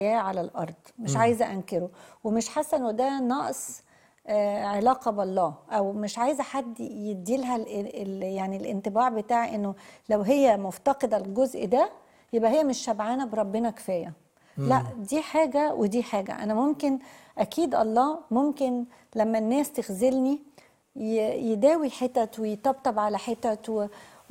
على الارض مش عايزه انكره ومش حاسه انه ده نقص آه، علاقه بالله او مش عايزه حد يديلها ال ال يعني الانطباع بتاع انه لو هي مفتقده الجزء ده يبقى هي مش شبعانه بربنا كفايه لا دي حاجه ودي حاجه انا ممكن اكيد الله ممكن لما الناس تخذلني ي- يداوي حتت ويطبطب على حتت و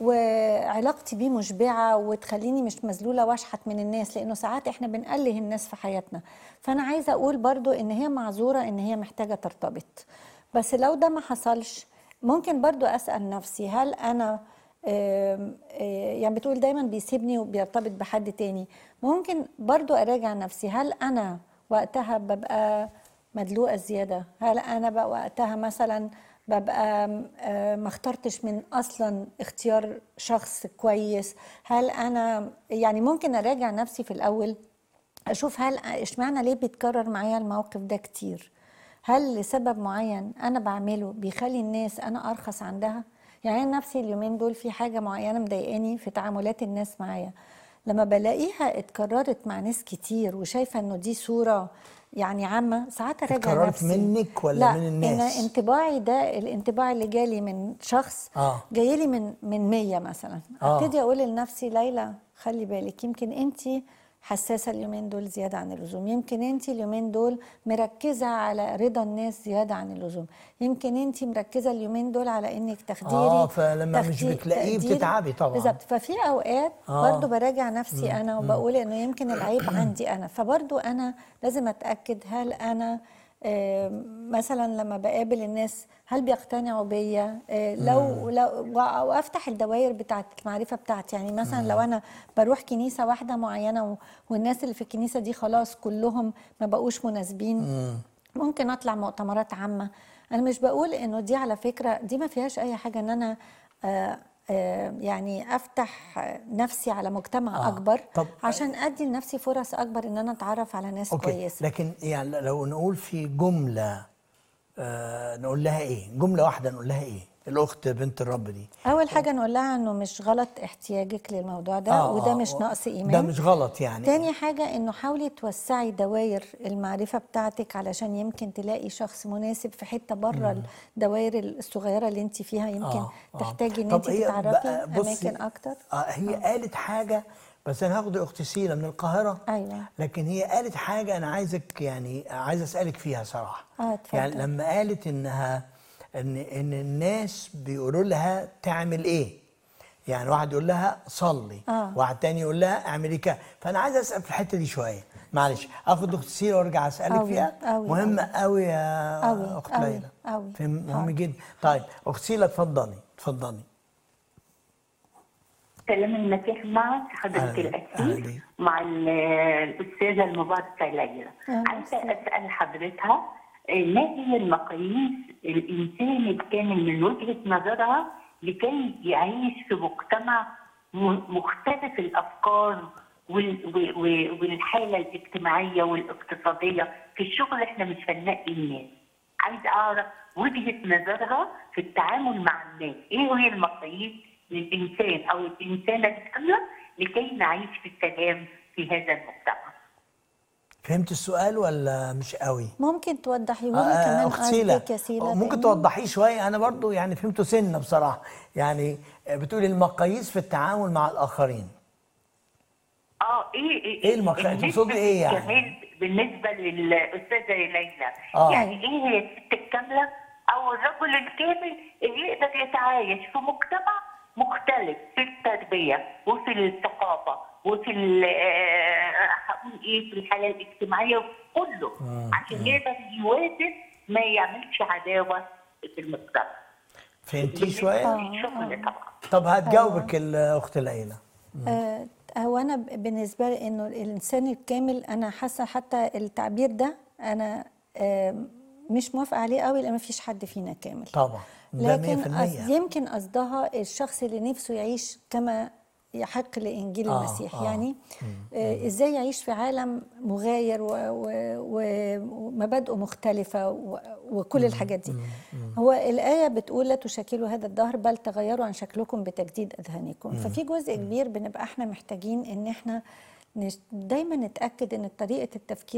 وعلاقتي بيه مشبعه وتخليني مش مذلوله واشحت من الناس لانه ساعات احنا بنقله الناس في حياتنا فانا عايزه اقول برضو ان هي معذوره ان هي محتاجه ترتبط بس لو ده ما حصلش ممكن برضو اسال نفسي هل انا آم، آه، يعني بتقول دايما بيسيبني وبيرتبط بحد تاني ممكن برضو اراجع نفسي هل انا وقتها ببقى مدلوقه زياده هل انا بقى وقتها مثلا ببقى م- آه، ما اخترتش من اصلا اختيار شخص كويس هل انا يعني ممكن اراجع نفسي في الاول اشوف هل اشمعنى ليه بيتكرر معايا الموقف ده كتير هل لسبب معين انا بعمله بيخلي الناس انا ارخص عندها يعني انا نفسي اليومين دول في حاجه معينه مضايقاني في تعاملات الناس معايا لما بلاقيها اتكررت مع ناس كتير وشايفه انه دي صوره يعني عامه ساعات اراجع اتكررت نفسي منك ولا لا من الناس؟ إن انطباعي ده الانطباع اللي جالي من شخص آه. جاي لي من من 100 مثلا آه. ابتدي اقول لنفسي ليلى خلي بالك يمكن انت حساسه اليومين دول زياده عن اللزوم يمكن انت اليومين دول مركزه على رضا الناس زياده عن اللزوم يمكن انت مركزه اليومين دول على انك تخديري آه، فلما مش تخدي- بتلاقيه تقديري. بتتعبي طبعاً. بالظبط ففي اوقات آه. برضو براجع نفسي انا وبقول انه يمكن العيب عندي انا فبرضو انا لازم اتاكد هل انا آه، مثلا لما بقابل الناس هل بيقتنعوا بيا آه، لو لو او افتح الدوائر بتاعت المعرفه بتاعتي يعني مثلا لو انا بروح كنيسه واحده معينه و- والناس اللي في الكنيسه دي خلاص كلهم ما بقوش مناسبين ممكن اطلع مؤتمرات عامه انا مش بقول انه دي على فكره دي ما فيهاش اي حاجه ان انا آه آه يعني افتح نفسي على مجتمع آه. آه. اكبر طب- عشان ادي لنفسي فرص اكبر ان انا اتعرف على ناس اوكي كويسه لكن يعني لو نقول في جمله آه نقول لها ايه جمله واحده نقول لها ايه الاخت بنت الرب دي اول حاجه نقول لها انه مش غلط احتياجك للموضوع ده آه، وده آه، مش آه. نقص ايمان ده مش غلط يعني تاني حاجة انه حاولي توسعي دوائر المعرفة بتاعتك علشان يمكن تلاقي شخص مناسب في حتة بره الدوائر الصغيرة اللي انت فيها يمكن آه، آه. تحتاجي ان طب انت هي تتعرفي بقى بصي، اماكن اكتر آه هي قالت حاجه بس انا هاخد اخت سيلا من القاهره أيوة. لكن هي قالت حاجه انا عايزك يعني عايز اسالك فيها صراحه آه، اتفضل. يعني لما قالت انها ان ان الناس بيقولوا لها تعمل ايه يعني واحد يقول لها صلي آه. واحد تاني يقول لها اعملي كذا فانا عايز اسال في الحته دي شويه معلش اخد اخت سيلا وارجع اسالك أوي، فيها أوي، مهمه قوي يا أوي، اخت أوي، ليلى أوي. فهم- مهم حاضر. جدا طيب اخت سيلا اتفضلي اتفضلي سلام المسيح معك حضرة أهلا- أهلا الأسيس بيك. مع ال- الأستاذة المباركة ليلى أهلا عايزة وسهلا. أسأل حضرتها آه، ما هي المقاييس الإنسان الكامل من وجهة نظرها لكي يعيش في مجتمع م- مختلف الأفكار وال- و- و- والحالة الاجتماعية والاقتصادية في الشغل احنا مش هنلاقي الناس عايزة أعرف وجهة نظرها في التعامل مع الناس إيه هي المقاييس للإنسان أو الإنسانة الكاملة لكي نعيش في السلام في هذا المجتمع فهمت السؤال ولا مش قوي ممكن توضحيه لي آه، كمان اخت سيلا قصدك يا سيلا ممكن تاني؟ توضحيه شويه انا برضو يعني فهمته سنه بصراحه يعني بتقولي المقاييس في التعامل مع الاخرين اه ايه ايه إيه المقا- بالنسبة تقصدي إيه يعني؟ للجمال بالنسبه للاستاذه ليلى آه. يعني ايه هي الست الكامله او الرجل الكامل اللي يقدر يتعايش في مجتمع مختلف في التربيه وفي الثقافه وفي ال- آه، هقول ايه في الحياه الاجتماعيه كله عشان يقدر يوازن ما يعملش عداوه في المجتمع فهمتيه شويه آه. الشغل طبعا طب هتجاوبك الاخت ليلى آه، هو انا ب- بالنسبه لي انه الانسان الكامل انا حاسه حتى التعبير ده انا آه، مش موافقه عليه قوي لان مفيش حد فينا كامل طبعا ده لكن 100% قصد- يمكن قصدها الشخص اللي نفسه يعيش كما يحق لانجيل آه، المسيح آه. يعني آه ازاي يعيش في عالم مغاير و- و- و- ومبادئه مختلفه و- وكل الحاجات دي هو الايه بتقول لا تشكلوا هذا الدهر بل تغيروا عن شكلكم بتجديد اذهانكم ففي جزء كبير بنبقى احنا محتاجين ان احنا نش- دايما نتاكد ان طريقه التفكير